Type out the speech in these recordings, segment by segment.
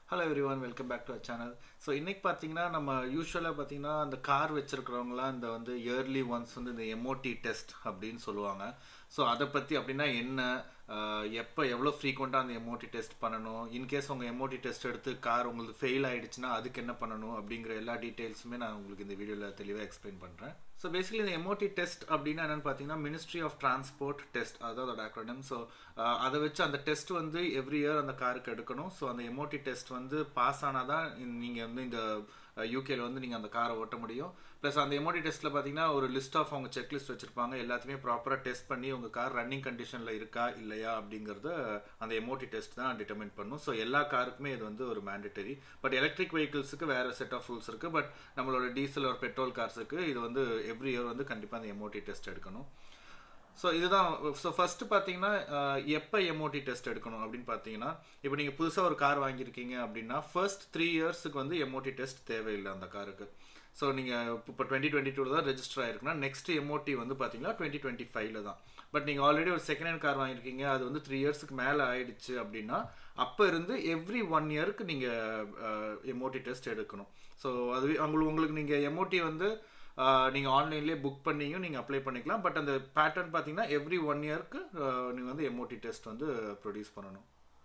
hello everyone welcome back to our channel so இன்னைக்கு பார்த்தீங்கன்னா நம்ம யூஸ்வலாக பார்த்தீங்கன்னா அந்த கார் வச்சிருக்கிறவங்களாம் இந்த வந்து இயர்லி ஒன்ஸ் வந்து இந்த எம்ஓடி டெஸ்ட் அப்படின்னு சொல்லுவாங்க ஸோ அதை பற்றி அப்படின்னா என்ன ஆஹ் எப்போ எவ்வளோ ஃப்ரீக்வெண்ட்டாக அந்த எம்ஓடி டெஸ்ட் பண்ணணும் இன்கேஸ் உங்கள் எம்ஓடி டெஸ்ட் எடுத்து கார் உங்களுக்கு ஃபெயில் ஆயிடுச்சுன்னா அதுக்கு என்ன பண்ணணும் அப்படிங்கிற எல்லா டீட்டெயில்ஸுமே நான் உங்களுக்கு இந்த வீடியோவில் தெளிவாக எக்ஸ்பிளைன் பண்ணுறேன் ஸோ பேசிக்கலி இந்த எம்ஓடி டெஸ்ட் அப்படின்னா என்னென்னு பார்த்தீங்கன்னா மினிஸ்ட்ரி ஆஃப் டிரான்ஸ்போர்ட் டெஸ்ட் அதாவது அதோட acronym ஸோ அதை வச்சு அந்த டெஸ்ட் வந்து எவ்ரி இயர் அந்த காருக்கு எடுக்கணும் ஸோ அந்த எம்ஓடி டெஸ்ட் வந்து பாஸ் ஆனால் தான் நீங்கள் வந்து இந்த யூகேல வந்து நீங்கள் அந்த காரை ஓட்ட முடியும் ப்ளஸ் அந்த எம்ஓடி டெஸ்ட்டில் பார்த்தீங்கன்னா ஒரு லிஸ்ட் ஆஃப் அவங்க செக் லிஸ்ட் வச்சுருப்பாங்க எல்லாத்தையுமே ப்ராப்பராக டெஸ்ட் பண்ணி உங்கள் கார் ரன்னிங் கண்டிஷனில் இருக்கா இல்லையா அப்படிங்கிறத அந்த எம்ஓடி டெஸ்ட் தான் டிட்டர்மின் பண்ணும் ஸோ எல்லா காருக்குமே இது வந்து ஒரு மேண்டட்டரி பட் எலக்ட்ரிக் வெஹிக்கிள்ஸுக்கு வேறு செட் ஆஃப் ரூல்ஸ் இருக்குது பட் நம்மளோட டீசல் ஒரு பெட்ரோல் கார்ஸுக்கு இது வந்து எவ்ரி இயர் வந்து கண்டிப்பாக அந்த எம்ஓடி டெஸ்ட் எடுக்கணும் ஸோ இதுதான் ஸோ ஃபர்ஸ்ட் பார்த்தீங்கன்னா எப்போ எம்ஓடி டெஸ்ட் எடுக்கணும் அப்படின்னு பார்த்தீங்கன்னா இப்போ நீங்கள் புதுசாக ஒரு கார் வாங்கியிருக்கீங்க அப்படின்னா ஃபர்ஸ்ட் த்ரீ இயர்ஸுக்கு வந்து எம்ஓடி டெஸ்ட் தேவையில்லை அந்த காருக்கு ஸோ நீங்கள் இப்போ டுவெண்ட்டி டுவெண்ட்டி டூ தான் ரெஜிஸ்டர் ஆயிருக்குன்னா நெக்ஸ்ட் எம்ஓடி வந்து பார்த்தீங்கன்னா டுவெண்ட்டி டுவெண்ட்டி ஃபைவ்ல தான் பட் நீங்கள் ஆல்ரெடி ஒரு செகண்ட் ஹேண்ட் கார் வாங்கியிருக்கீங்க அது வந்து த்ரீ இயர்ஸ்க்கு மேலே ஆயிடுச்சு அப்படின்னா அப்போ இருந்து எவ்ரி ஒன் இயருக்கு நீங்கள் எம்ஓடி டெஸ்ட் எடுக்கணும் ஸோ அது உங்களுக்கு உங்களுக்கு நீங்கள் எம்ஓடி வந்து நீங்கள் ஆன்லைன்லேயே புக் பண்ணியும் நீங்கள் அப்ளை பண்ணிக்கலாம் பட் அந்த பேட்டர்ன் பார்த்தீங்கன்னா எவ்ரி ஒன் இயர்க்கு நீங்கள் வந்து எம்ஓடி டெஸ்ட் வந்து ப்ரொடியூஸ் பண்ணணும்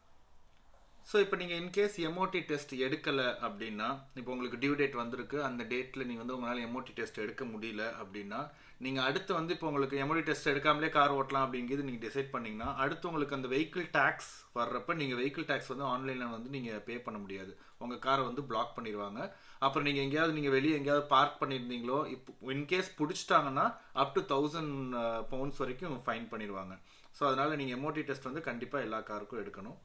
ஸோ இப்போ நீங்கள் இன்கேஸ் எம்ஓடி டெஸ்ட் எடுக்கலை அப்படின்னா இப்போ உங்களுக்கு டியூ டேட் வந்திருக்கு அந்த டேட்டில் நீங்கள் வந்து உங்களால் எம்ஓடி டெஸ்ட் எடுக்க முடியல அப்படின்னா நீங்கள் அடுத்து வந்து இப்போ உங்களுக்கு எம்ஓடி டெஸ்ட் எடுக்காமலே கார் ஓட்டலாம் அப்படிங்கிறது நீங்கள் டிசைட் பண்ணிங்கன்னா அடுத்து உங்களுக்கு அந்த வெஹிக்கிள் டேக்ஸ் வர்றப்ப நீங்கள் வெஹிக்கிள் டேக்ஸ் வந்து ஆன்லைனில் வந்து நீங்கள் பே பண்ண முடியாது உங்கள் காரை வந்து பிளாக் பண்ணிடுவாங்க அப்புறம் நீங்கள் எங்கேயாவது நீங்கள் வெளியே எங்கேயாவது பார்க் பண்ணியிருந்தீங்களோ இப்போ இன்கேஸ் பிடிச்சிட்டாங்கன்னா அப் டு தௌசண்ட் பவுண்ட்ஸ் வரைக்கும் ஃபைன் பண்ணிடுவாங்க ஸோ அதனால் நீங்கள் எம்ஓடி டெஸ்ட் வந்து கண்டிப்பாக எல்லா காருக்கும் எடுக்கணும்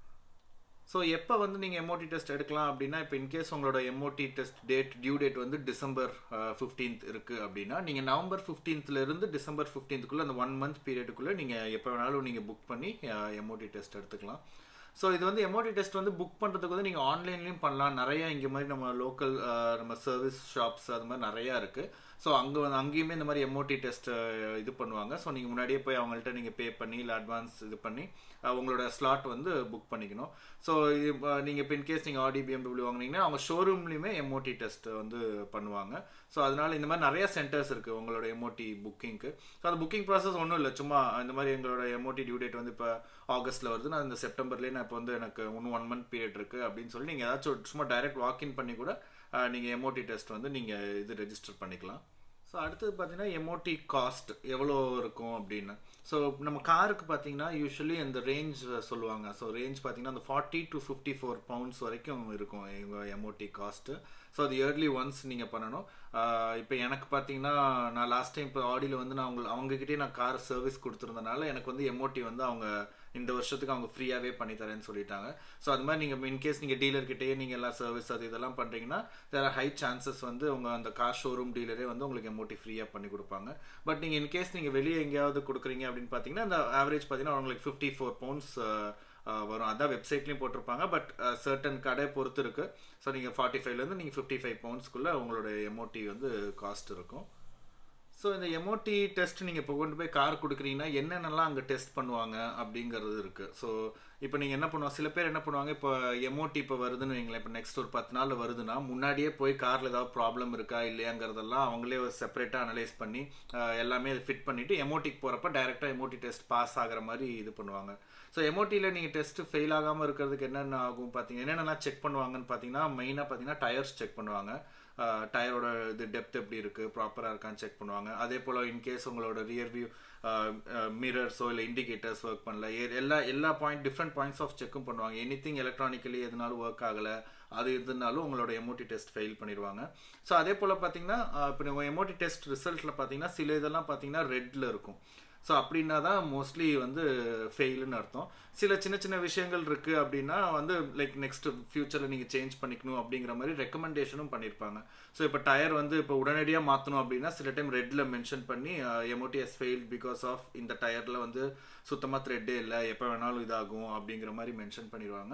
ஸோ எப்போ வந்து நீங்கள் எம்ஓடி டெஸ்ட் எடுக்கலாம் அப்படின்னா இப்போ இன்கேஸ் உங்களோட MOT test date due date வந்து டிசம்பர் ஃபிஃப்டீன்த் இருக்குது அப்படின்னா நீங்கள் நவம்பர் ஃபிஃப்டீன்த்லேருந்து டிசம்பர் ஃபிஃப்டீன்த்துக்குள்ளே அந்த ஒன் மந்த் பீரியடுக்குள்ளே நீங்கள் எப்போ வேணாலும் நீங்கள் புக் பண்ணி எம்ஓடி டெஸ்ட் எடுத்துக்கலாம் ஸோ இது வந்து எம்ஓடி டெஸ்ட் வந்து புக் பண்ணுறதுக்கு வந்து நீங்கள் ஆன்லைன்லேயும் பண்ணலாம் நிறையா இங்கே மாதிரி நம்ம லோக்கல் நம்ம சர்வீஸ் ஷாப்ஸ் அது மாதிரி நிறையா இருக்குது ஸோ அங்கே வந்து அங்கேயுமே இந்த மாதிரி எம்ஓடி டெஸ்ட் இது பண்ணுவாங்க ஸோ நீங்கள் முன்னாடியே போய் அவங்கள்ட்ட நீங்கள் பே பண்ணி இல்லை அட்வான்ஸ் இது பண்ணி உங்களோட ஸ்லாட் வந்து புக் பண்ணிக்கணும் ஸோ நீங்கள் இப்போ இன்கேஸ் நீங்கள் ஆடி பிஎம்டபிள்யூ வாங்கினீங்கன்னா அவங்க ஷோரூம்லேயுமே எம்ஓடி டெஸ்ட் வந்து பண்ணுவாங்க ஸோ அதனால் இந்த மாதிரி நிறைய சென்டர்ஸ் இருக்குது உங்களோட எம்ஓடி புக்கிங்க்கு ஸோ அந்த புக்கிங் ப்ராசஸ் ஒன்றும் இல்லை சும்மா இந்த மாதிரி எங்களோட எம்ஓடி டியூ டேட் வந்து இப்போ ஆகஸ்ட்டில் வருது நான் இந்த செப்டம்பர்லேயே நான் இப்போ வந்து எனக்கு இன்னும் ஒன் மந்த் பீரியட் இருக்குது அப்படின்னு சொல்லி நீங்கள் ஏதாச்சும் சும்மா டைரக்ட் வாக்இன் பண்ணி கூட நீங்கள் எம்ஓடி டெஸ்ட் வந்து நீங்கள் இது ரெஜிஸ்டர் பண்ணிக்கலாம் ஸோ அடுத்தது பார்த்தீங்கன்னா எம்ஓடி காஸ்ட் எவ்வளோ இருக்கும் அப்படின்னு ஸோ நம்ம காருக்கு பார்த்தீங்கன்னா யூஸ்வலி அந்த ரேஞ்ச் சொல்லுவாங்க ஸோ ரேஞ்ச் பார்த்தீங்கன்னா அந்த forty to fifty four pounds வரைக்கும் இருக்கும் எங்கள் எம்ஓடி காஸ்ட்டு ஸோ அது இயர்லி ஒன்ஸ் நீங்கள் பண்ணணும் இப்போ எனக்கு பார்த்தீங்கன்னா நான் லாஸ்ட் டைம் இப்போ ஆடியில் வந்து நான் அவங்க அவங்ககிட்டயே நான் கார் சர்வீஸ் கொடுத்துருந்தனால எனக்கு வந்து எம்ஓடி வந்து அவங்க இந்த வருஷத்துக்கு அவங்க ஃப்ரீயாகவே பண்ணி தரேன்னு சொல்லிட்டாங்க ஸோ அது மாதிரி நீங்கள் இன்கேஸ் நீங்கள் டீலர்கிட்டயே நீங்கள் எல்லாம் சர்வீஸ் அது இதெல்லாம் பண்ணுறீங்கன்னா தேர் ஆர் ஹை சான்சஸ் வந்து உங்கள் அந்த கார் ஷோரூம் டீலரே வந்து உங்களுக்கு எம்ஓடி ஃப்ரீயாக பண்ணி கொடுப்பாங்க பட் நீங்கள் இன்கேஸ் நீங்கள் வெளியே எங்கேயாவது கொடுக்குறீங்க அப்படின்னு பார்த்தீங்கன்னா அந்த ஆவரேஜ் பார்த்தீங்கன்னா உங்களுக்கு ஃபிஃப்டி ஃபோர் பவுண்ட்ஸ் வரும் அதான் வெப்சைட்லேயும் போட்டிருப்பாங்க பட் சர்டன் கடை பொறுத்து இருக்குது ஸோ நீங்கள் ஃபார்ட்டி ஃபைவ்லேருந்து நீங்கள் ஃபிஃப்டி ஃபைவ் பவுண்ட்ஸ்க்குள்ளே உங்களோட எம்ஓடி வந்து காஸ்ட் இருக்கும் ஸோ இந்த எம்ஓடி டெஸ்ட் நீங்கள் இப்போ கொண்டு போய் கார் கொடுக்குறீங்கன்னா என்னென்னலாம் அங்கே டெஸ்ட் பண்ணுவாங்க அப்படிங்கிறது இருக்குது ஸோ இப்போ நீங்கள் என்ன பண்ணுவாங்க சில பேர் என்ன பண்ணுவாங்க இப்போ எம்ஓடி இப்போ வருதுன்னு வைங்களேன் இப்போ நெக்ஸ்ட் ஒரு பத்து நாள் வருதுன்னா முன்னாடியே போய் காரில் ஏதாவது ப்ராப்ளம் இருக்கா இல்லையாங்கிறதெல்லாம் அவங்களே செப்பரேட்டாக அனலைஸ் பண்ணி எல்லாமே ஃபிட் பண்ணிவிட்டு எம்ஓடிக்கு போகிறப்ப டைரெக்டாக எம்ஓடி டெஸ்ட் பாஸ் ஆகிற மாதிரி இது பண்ணுவாங்க ஸோ எம்ஓடியில் நீங்கள் டெஸ்ட் ஃபெயில் ஆகாமல் இருக்கிறதுக்கு என்னென்ன ஆகும் பார்த்தீங்கன்னா என்னென்னலாம் செக் பண்ணுவாங்கன்னு பார்த்தீங்கன்னா மெயினாக பார்த்தீங்கன்னா டயர்ஸ் செக் பண்ணுவாங்க டயரோட இது டெப்த் எப்படி இருக்குது ப்ராப்பராக இருக்கான்னு செக் பண்ணுவாங்க அதே போல் இன்கேஸ் உங்களோட ரியர் வியூ மிரர்ஸோ இல்லை இண்டிகேட்டர்ஸ் ஒர்க் பண்ணல எல்லா எல்லா பாயிண்ட் டிஃப்ரெண்ட் பாயிண்ட்ஸ் ஆஃப் செக்கும் பண்ணுவாங்க எனி திங் எலக்ட்ரானிக்கலி எதுனாலும் ஒர்க் ஆகலை அது இருந்தாலும் உங்களோட எம்ஓடி டெஸ்ட் ஃபெயில் பண்ணிடுவாங்க ஸோ அதே போல் பார்த்தீங்கன்னா இப்போ உங்கள் எம்ஓடி டெஸ்ட் ரிசல்ட்டில் பார்த்தீங்கன்னா சில இதெல்லாம் பார்த்தீங்கன்னா ரெட்டில் இருக்கும் ஸோ அப்படின்னா தான் மோஸ்ட்லி வந்து ஃபெயிலுன்னு அர்த்தம் சில சின்ன சின்ன விஷயங்கள் இருக்குது அப்படின்னா வந்து லைக் நெக்ஸ்ட் ஃபியூச்சரில் நீங்கள் சேஞ்ச் பண்ணிக்கணும் அப்படிங்கிற மாதிரி ரெக்கமெண்டேஷனும் பண்ணியிருப்பாங்க ஸோ இப்போ டயர் வந்து இப்போ உடனடியாக மாற்றணும் அப்படின்னா சில டைம் ரெட்டில் மென்ஷன் பண்ணி MOT is fail because of இந்த டயரில் வந்து சுத்தமாக த்ரெட்டே இல்லை எப்போ வேணாலும் இதாகும் அப்படிங்கிற மாதிரி மென்ஷன் பண்ணிடுவாங்க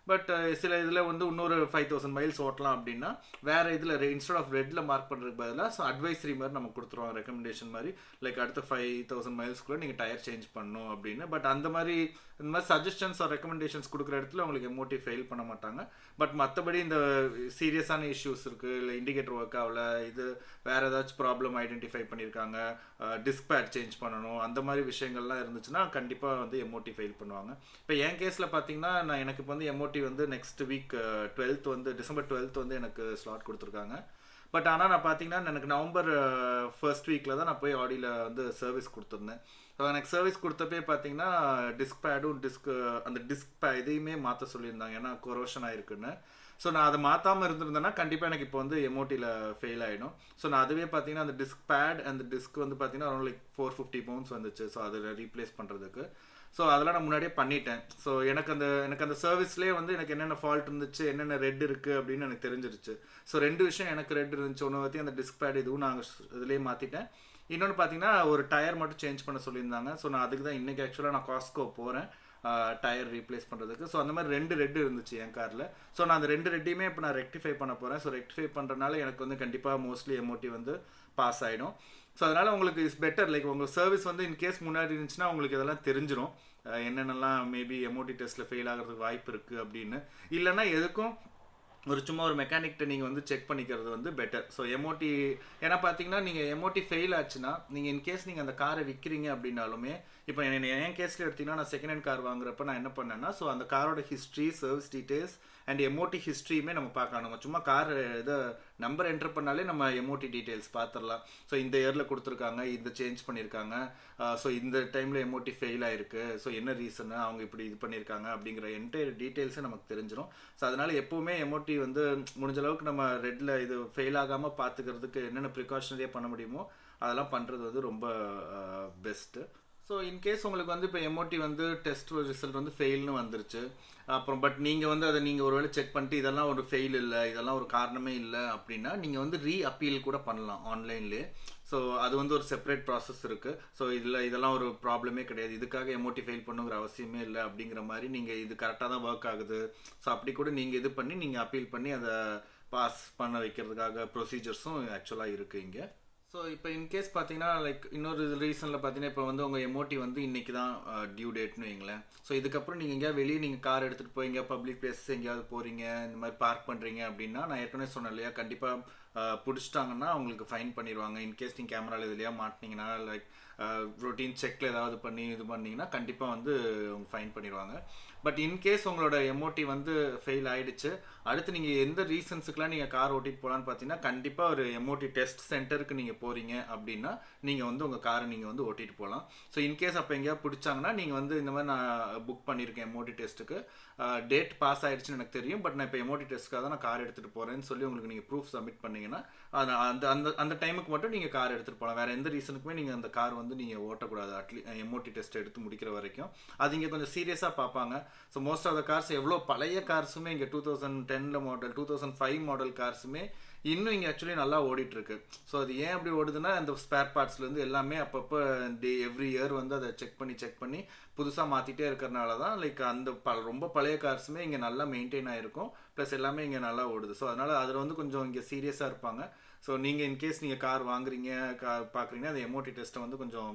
பட் சில இதில் வந்து இன்னொரு ஃபைவ் தௌசண்ட் மைல்ஸ் ஓட்டலாம் அப்படின்னா வேறு இதில் இன்ஸ்டெட் ஆஃப் ரெட்டில் மார்க் பண்ணுறதுக்கு பதிலாக ஸோ அட்வைசரி மாதிரி நம்ம கொடுத்துருவோம் ரெக்கமெண்டேஷன் மாதிரி லைக் அடுத்த ஃபைவ் தௌசண்ட் மைல்ஸ்க்குள்ளே நீங்கள் டயர் சேஞ்ச் பண்ணணும் அப்படின்னு பட் அந்த மாதிரி இந்த மாதிரி சஜஷன்ஸ் ஆர் ரெக்கமெண்டேஷன்ஸ் கொடுக்குற இடத்துல உங்களுக்கு எமோட்டி ஃபெயில் பண்ண மாட்டாங்க பட் மற்றபடி இந்த சீரியஸான இஷ்யூஸ் இருக்குது இல்லை இண்டிகேட்டர் ஒர்க் ஆகல இது வேறு ஏதாச்சும் ப்ராப்ளம் ஐடென்டிஃபை பண்ணியிருக்காங்க டிஸ்க் பேட் சேஞ்ச் பண்ணணும் அந்த மாதிரி விஷயங்கள்லாம் இருந்துச்சுன்னா கண்டிப்பாக வந்து எமோட்டி ஃபெயில் பண்ணுவாங்க இப்போ என் கேஸில் பார்த்தீங்கன்னா நான் எனக்கு இப்போ வந்து எமோட்டி வந்து நெக்ஸ்ட் வீக் டுவெல்த் வந்து டிசம்பர் டுவெல்த் வந்து எனக்கு ஸ்லாட் கொடுத்துருக்காங்க பட் ஆனால் நான் பார்த்தீங்கன்னா எனக்கு நவம்பர் ஃபர்ஸ்ட் வீக்கில் தான் நான் போய் ஆடியில் வந்து சர்வீஸ் கொடுத்துருந்தேன் ஸோ எனக்கு சர்வீஸ் கொடுத்தப்பே பார்த்தீங்கன்னா டிஸ்க் பேடும் டிஸ்க் அந்த டிஸ்க் பே இதையுமே மாற்ற சொல்லியிருந்தாங்க ஏன்னா கொரோஷன் ஆயிருக்குன்னு ஸோ நான் அதை மாற்றாமல் இருந்திருந்தேன்னா கண்டிப்பாக எனக்கு இப்போ வந்து எமோட்டியில் ஃபெயில் ஆகிடும் ஸோ நான் அதுவே பார்த்தீங்கன்னா அந்த டிஸ்க் பேட் அந்த டிஸ்க் வந்து பார்த்தீங்கன்னா around like four fifty pounds வந்துச்சு ஸோ அதில் ரீப்ளேஸ் பண்ணுறதுக்கு ஸோ அதெல்லாம் நான் முன்னாடியே பண்ணிட்டேன் ஸோ எனக்கு அந்த எனக்கு அந்த சர்வீஸ்லேயே வந்து எனக்கு என்னென்ன ஃபால்ட் இருந்துச்சு என்னென்ன ரெட் இருக்குது அப்படின்னு எனக்கு தெரிஞ்சிருச்சு ஸோ ரெண்டு விஷயம் எனக்கு ரெட் இருந்துச்சு ஒன்று பற்றி அந்த டிஸ்க் பேட் இதுவும் நாங்கள் இதுலேயே மாற்றிட்டேன் இன்னொன்று பார்த்தீங்கன்னா ஒரு டயர் மட்டும் சேஞ்ச் பண்ண சொல்லியிருந்தாங்க ஸோ நான் அதுக்கு தான் இன்றைக்கி ஆக்சுவலாக நான் காஸ்கோ போகிறேன் டயர் ரீப்ளேஸ் பண்ணுறதுக்கு ஸோ அந்த மாதிரி ரெண்டு ரெட்டு இருந்துச்சு என் காரில் ஸோ நான் அந்த ரெண்டு ரெட்டையுமே இப்போ நான் ரெக்டிஃபை பண்ண போகிறேன் ஸோ ரெக்டிஃபை பண்ணுறதுனால எனக்கு வந்து கண்டிப்பாக மோஸ்ட்லி எமோட்டி வந்து பாஸ் ஆகிடும் ஸோ அதனால் உங்களுக்கு இஸ் பெட்டர் லைக் உங்கள் சர்வீஸ் வந்து இன்கேஸ் முன்னாடி இருந்துச்சுன்னா உங்களுக்கு இதெல்லாம் தெரிஞ்சிடும் என்னென்னலாம் மேபி எமோட்டி டெஸ்ட்டில் ஃபெயில் ஆகிறதுக்கு வாய்ப்பு இருக்குது அப்படின்னு இல்லைன்னா எதுக்கும் ஒரு சும்மா ஒரு மெக்கானிக்கிட்ட நீங்கள் வந்து செக் பண்ணிக்கிறது வந்து பெட்டர் ஸோ எமோட்டி ஏன்னா பார்த்தீங்கன்னா நீங்கள் எமோட்டி ஃபெயில் ஆச்சுன்னா நீங்கள் இன்கேஸ் நீங்கள் அந்த காரை விற்கிறீங்க அப்படின்னாலுமே இப்போ என் கேஸில் எடுத்தீங்கன்னா நான் செகண்ட் ஹேண்ட் கார் வாங்குறப்ப நான் என்ன பண்ணேன்னா ஸோ அந்த காரோட history service details and MOT ஹிஸ்ட்ரியுமே நம்ம பார்க்கலாம் நம்ம சும்மா கார் இதை நம்பர் என்டர் பண்ணாலே நம்ம எமோட்டி டீட்டெயில்ஸ் பார்த்துடலாம் ஸோ இந்த இயரில் கொடுத்துருக்காங்க இந்த சேஞ்ச் பண்ணியிருக்காங்க ஸோ இந்த டைமில் எமோட்டி ஃபெயில் ஆயிருக்கு ஸோ என்ன ரீசனு அவங்க இப்படி இது பண்ணியிருக்காங்க அப்படிங்கிற என்டையர் டீட்டெயில்ஸும் நமக்கு தெரிஞ்சிடும் ஸோ அதனால் எப்போவுமே எமோட்டி வந்து முடிஞ்ச அளவுக்கு நம்ம ரெட்டில் இது ஃபெயில் ஆகாமல் பார்த்துக்கிறதுக்கு என்னென்ன ப்ரிகாஷனரியாக பண்ண முடியுமோ அதெல்லாம் பண்ணுறது வந்து ரொம்ப பெஸ்ட்டு ஸோ இன்கேஸ் உங்களுக்கு வந்து இப்போ எமோட்டி வந்து டெஸ்ட் ரிசல்ட் வந்து ஃபெயில்னு வந்துருச்சு அப்புறம் பட் நீங்கள் வந்து அதை நீங்கள் ஒருவேளை செக் பண்ணிட்டு இதெல்லாம் ஒரு ஃபெயில் இல்லை இதெல்லாம் ஒரு காரணமே இல்லை அப்படின்னா நீங்கள் வந்து ரீ அப்பீல் கூட பண்ணலாம் ஆன்லைன்லேயே ஸோ அது வந்து ஒரு செப்பரேட் ப்ராசஸ் இருக்குது ஸோ இதில் இதெல்லாம் ஒரு ப்ராப்ளமே கிடையாது இதுக்காக எமோட்டி ஃபெயில் பண்ணுங்கிற அவசியமே இல்லை அப்படிங்கிற மாதிரி நீங்கள் இது கரெக்டாக தான் ஒர்க் ஆகுது ஸோ அப்படி கூட நீங்கள் இது பண்ணி நீங்கள் அப்பீல் பண்ணி அதை பாஸ் பண்ண வைக்கிறதுக்காக ப்ரொசீஜர்ஸும் ஆக்சுவலாக இருக்குது இங்கே ஸோ இப்போ இன்கேஸ் பார்த்தீங்கன்னா லைக் இன்னொரு ரீசனில் பார்த்தீங்கன்னா இப்போ வந்து உங்கள் எமோட்டி வந்து இன்றைக்கி தான் டியூ டேட்னு வைங்களேன் ஸோ இதுக்கப்புறம் நீங்கள் எங்கேயா வெளியே நீங்கள் கார் எடுத்துகிட்டு போய் எங்கேயா பப்ளிக் பிளேஸ் எங்கேயாவது போகிறீங்க இந்த மாதிரி பார்க் பண்ணுறீங்க அப்படின்னா நான் ஏற்கனவே சொன்னேன் இல்லையா கண்டிப்பாக பிடிச்சிட்டாங்கன்னா அவங்களுக்கு ஃபைன் பண்ணிடுவாங்க இன்கேஸ் நீங்கள் கேமராவில் இதுலையா மாட்டினீங்கன்னா லைக் ரொட்டீன் செக்கில் ஏதாவது பண்ணி இது பண்ணிங்கன்னா கண்டிப்பாக வந்து ஃபைன் பண்ணிடுவாங்க பட் இன்கேஸ் உங்களோட எமோட்டி வந்து ஃபெயில் ஆயிடுச்சு அடுத்து நீங்கள் எந்த ரீசன்ஸுக்கெலாம் நீங்கள் கார் ஓட்டிட்டு போகலான்னு பார்த்தீங்கன்னா கண்டிப்பாக ஒரு எமோட்டி டெஸ்ட் சென்டருக்கு நீங்கள் போகிறீங்க அப்படின்னா நீங்கள் வந்து உங்கள் காரை நீங்கள் வந்து ஓட்டிட்டு போகலாம் ஸோ இன்கேஸ் அப்போ எங்கேயாவது பிடிச்சாங்கன்னா நீங்கள் வந்து இந்த மாதிரி நான் புக் பண்ணியிருக்கேன் எமோட்டி டெஸ்ட்டுக்கு டேட் பாஸ் ஆயிடுச்சுன்னு எனக்கு தெரியும் பட் நான் இப்போ எமோட்டி டெஸ்ட்டுக்காக தான் நான் கார் எடுத்துகிட்டு போகிறேன்னு சொல்லி உங்களுக்கு நீங்கள் ப்ரூஃப் சப்மிட் பண்ணீங்கன்னா அந்த அந்த அந்த டைமுக்கு மட்டும் நீங்கள் கார் எடுத்துகிட்டு போகலாம் வேறு எந்த ரீசனுக்குமே நீங்கள் அந்த கார் வந்து நீங்கள் ஓட்டக்கூடாது அட்லீ எமோட்டி டெஸ்ட் எடுத்து முடிக்கிற வரைக்கும் அது இங்கே கொஞ்சம் சீரியஸாக பார்ப்பாங்க so most of the cars எவ்வளோ பழைய கார்ஸுமே இங்கே டூ தௌசண்ட் டெனில் model two thousand five model கார்ஸுமே இன்னும் இங்கே ஆக்சுவலி நல்லா ஓடிட்டுருக்கு ஸோ அது ஏன் அப்படி ஓடுதுன்னா அந்த ஸ்பேர் பார்ட்ஸ்லேருந்து எல்லாமே அப்பப்போ டே எவ்ரி இயர் வந்து அதை செக் பண்ணி செக் பண்ணி புதுசாக மாற்றிட்டே இருக்கிறனால தான் லைக் அந்த ப ரொம்ப பழைய கார்ஸுமே இங்கே நல்லா மெயின்டைன் ஆகிருக்கும் ப்ளஸ் எல்லாமே இங்கே நல்லா ஓடுது ஸோ அதனால் அதில் வந்து கொஞ்சம் இங்கே சீரியஸாக இருப்பாங்க ஸோ நீங்கள் இன்கேஸ் நீங்கள் கார் வாங்குறீங்க கார் பார்க்குறீங்கன்னா அந்த எமோட்டி டெஸ்ட்டை வந்து கொஞ்சம்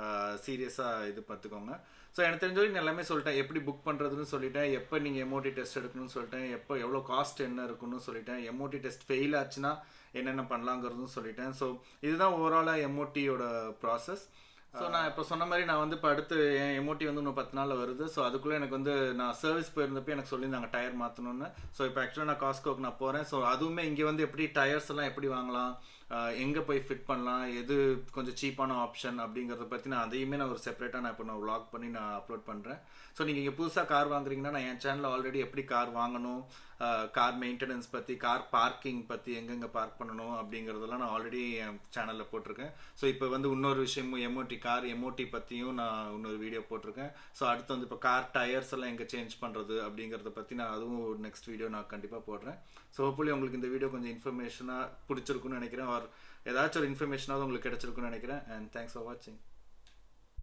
சீரியஸாக இது பார்த்துக்கோங்க ஸோ எனக்கு தெரிஞ்ச வரைக்கும் நான் எல்லாமே சொல்லிட்டேன் எப்படி புக் பண்ணுறதுன்னு சொல்லிட்டேன் எப்போ நீங்கள் எமோட்டி டெஸ்ட் எடுக்கணும்னு சொல்லிட்டேன் எப்போ எவ்வளோ காஸ்ட் என்ன இருக்குன்னு சொல்லிட்டேன் எமோட்டி டெஸ்ட் ஃபெயில் ஆச்சுன்னா என்னென்ன பண்ணலாங்கிறதும் சொல்லிட்டேன் ஸோ இதுதான் ஓவராலாக எமோட்டியோட ப்ராசஸ் ஸோ நான் இப்போ சொன்ன மாதிரி நான் வந்து இப்போ அடுத்து என் எமோட்டி வந்து இன்னும் பத்து நாளில் வருது ஸோ அதுக்குள்ளே எனக்கு வந்து நான் சர்வீஸ் போயிருந்தப்போ எனக்கு சொல்லியிருந்தாங்க டயர் மாற்றணும்னு ஸோ இப்போ ஆக்சுவலாக நான் காஸ்கோக்கு நான் போகிறேன் ஸோ அதுவுமே இங்கே வந்து எப்படி டயர்ஸ் எல்லாம் எப்படி வாங்கலாம் எங்கே போய் ஃபிட் பண்ணலாம் எது கொஞ்சம் சீப்பான ஆப்ஷன் அப்படிங்கிறத பற்றி நான் அதையுமே நான் ஒரு செப்பரேட்டாக நான் இப்போ நான் விளாக் பண்ணி நான் அப்லோட் பண்ணுறேன் ஸோ நீங்கள் இங்கே புதுசாக கார் வாங்குறீங்கன்னா நான் என் சேனலில் ஆல்ரெடி எப்படி கார் வாங்கணும் கார் மெயின்டெனன்ஸ் பற்றி கார் பார்க்கிங் பற்றி எங்கெங்கே பார்க் பண்ணணும் அப்படிங்கிறதெல்லாம் நான் ஆல்ரெடி என் சேனலில் போட்டிருக்கேன் ஸோ இப்போ வந்து இன்னொரு விஷயமும் எமோட்டி கார் எமோட்டி பற்றியும் நான் இன்னொரு வீடியோ போட்டிருக்கேன் ஸோ அடுத்து வந்து இப்போ கார் டயர்ஸ் எல்லாம் எங்கே சேஞ்ச் பண்ணுறது அப்படிங்கிறத பற்றி நான் அதுவும் நெக்ஸ்ட் வீடியோ நான் கண்டிப்பாக போடுறேன் ஸோ ஹோப்ஃபுல்லி உங்களுக்கு இந்த வீடியோ கொஞ்சம் இன்ஃபர்மேஷனாக பிடிச்சிருக்குன்னு நினைக்கிறேன் ஆர் ஏதாச்சும் ஒரு இன்ஃபர்மேஷனாவது உங்களுக்கு கிடைச்சிருக்குன்னு நினைக்கிறேன் அண்ட் தேங்க்ஸ் ஃபார் வாட்சிங்